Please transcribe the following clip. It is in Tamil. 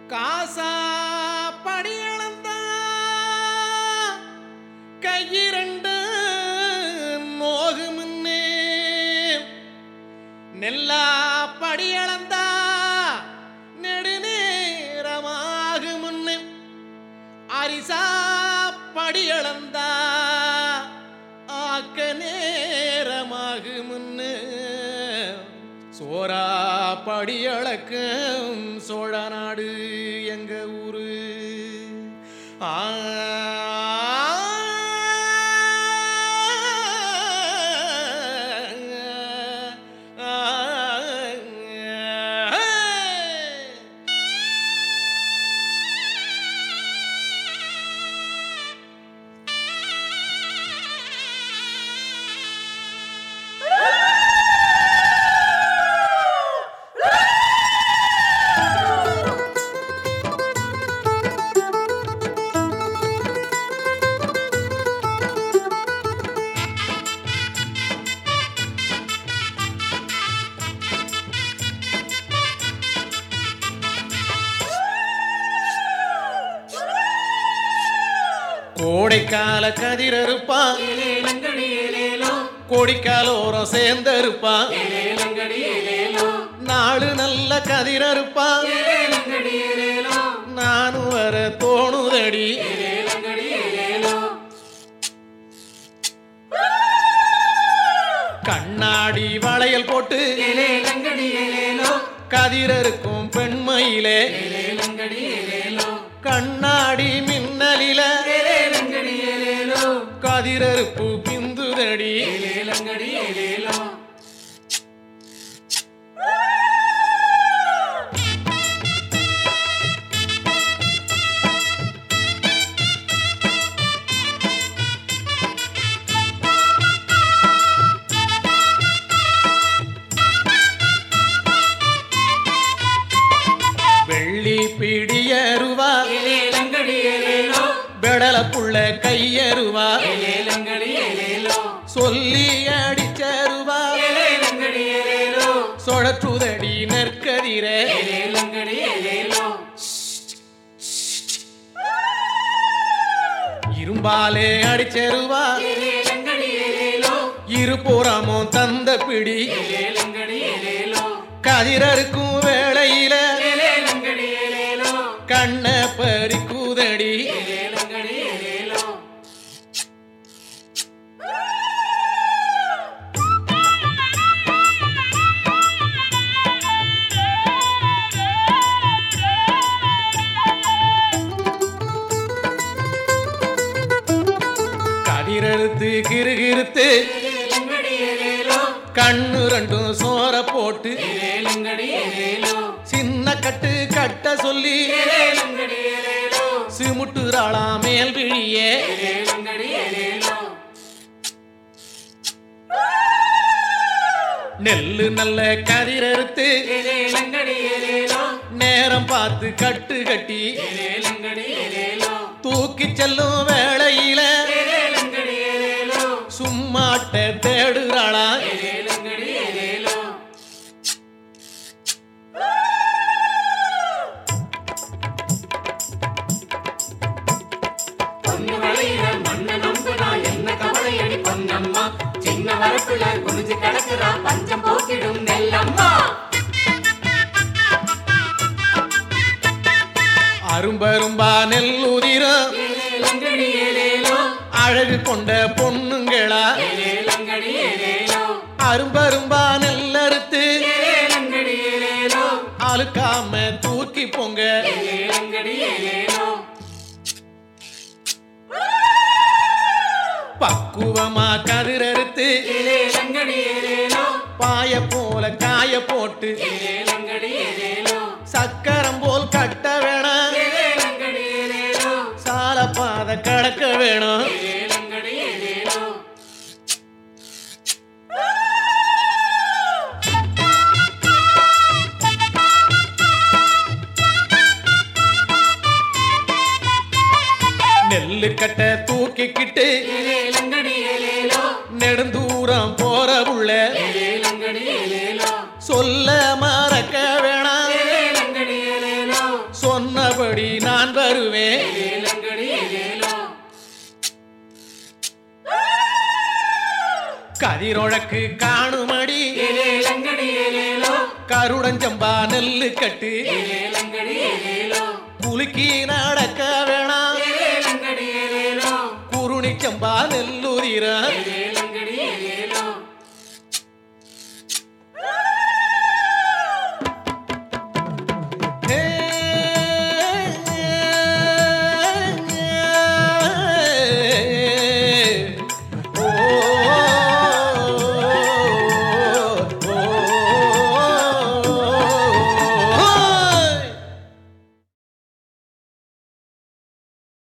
காசா படியளந்தா கையிரண்டு நோகு முன்னே நெல்லா படியளந்தா நெடுநேரமாகு முன்னே அரிசா படியளந்தா ஆக்க நேரமாகு முன்னே சோரா படியளக்கும் சோழ நாடு எங்க ஊரு ஆ கோடைக்கால கதிரறுப்பான் ஏலேலங்கடி ஏலேலோ கோடிக்காலோரம் சேர்ந்தறுப்பான் ஏலேலங்கடி ஏலேலோ நாடு நல்ல கதிரறுப்பான் ஏலேலங்கடி ஏலேலோ நானும் வர தோணுதடி ஏலேலங்கடி ஏலேலோ கண்ணாடி வளையல் போட்டு ஏலேலங்கடி ஏலேலோ கதிரறுக்கும் பெண்மையிலே ஏலேலங்கடி ஏலேலோ கண்ணாடி மின்னலில ஏலேலங்கடி ஏலேலோ கதிரறுப்பு பிந்துதடி ஏலேலங்கடி ஏலேலோ வெள்ளி பிடியருவா ஏலேலங்கடி ஏலேலோ பெடல புள்ள கையருவா ஏலேலங்கடி ஏலேலோ சொல்லி அடிச்சருவா ஏலேலங்கடி ஏலேலோ சொழற்றுதடி நெற்கதிர ஏலேலங்கடி ஏலேலோ இரும்பாலே அடிச்சருவா ஏலேலங்கடி ஏலேலோ இருபுறமும் தந்த பிடி ஏலேலங்கடி ஏலேலோ கதிரறுக்கும் வேளையில ஏலேலங்கடி ஏலேலோ கண்ண பறிக்குதடி ஏலேலங்கடி ஏலேலோ கதிரறுத்து கிருகிருத்து ஏலேலங்கடி ஏலேலோ கண்ணு ரெண்டும் சோற போட்டு ஏலேலங்கடி ஏலேலோ சின்ன கட்டு கட்ட சொல்லி ஏலேலங்கடி ஏலேலோ சிமுட்டுறாளா மேல் விழியே ஏலேலங்கடி ஏலேலோ நெல்லு நல்ல கதிரறுத்து ஏலேலங்கடி ஏலேலோ நேரம் பார்த்து கட்டு கட்டி ஏலேலங்கடி ஏலேலோ தூக்கி செல்லும் வேளையில ஏலேலங்கடி ஏலேலோ சும்மாட்ட தேடுறாளா ஏலேலங்கடி ஏலேலோ பொண்ணு வளையில மண்ண நம்புனா என்ன கவலையடி பொன்னம்மா சின்ன வரப்புல குனிஞ்சு கிடக்குறா பஞ்சம் போக்கிடும் நெல்லம்மா அரும்பரும்பா நெல்லுதிரம் ஏலேலங்கடி ஏலேலோ அழகு கொண்ட பொண்ணுங்களா ஏலேலங்கடி ஏலேலோ அரும்பரும்பா நெல்லறுத்து ஏலேலங்கடி ஏலேலோ அழுக்காம தூக்கி போங்க ஏலேலங்கடி ஏலேலோ பக்குவமா கதிரறுத்து ஏலேலங்கடி ஏலேலோ பாய போல காய போட்டு ஏலேலங்கடி ஏலேலோ சக்கரம் போல் கட்ட வேணாம் ஏலேலங்கடி ஏலேலோ சால பாத கடக்க வேணும் ஏலேலங்கடி ஏலேலோ நெல்லு கட்ட தூக்கிக்கிட்டு ஏலேலங்கடி ஏலேலோ நெடுந்தூரம் போற புள்ள ஏலேலங்கடி ஏலேலோ சொல்ல மறக்க வேணாம் ஏலேலங்கடி ஏலேலோ சொன்ன மறுபடி நான் வருவேன் ஏலேலங்கடி ஏலேலோ கதிரொழக்கு காணுமடி ஏலேலங்கடி ஏலேலோ கருடஞ்சம்பா நெல்லு கட்டு ஏலேலங்கடி ஏலேலோ குலுக்கி நடக்க வேணாம் ஏலேலங்கடி ஏலேலோ குருணிச்சம்பா நெல்லுதிர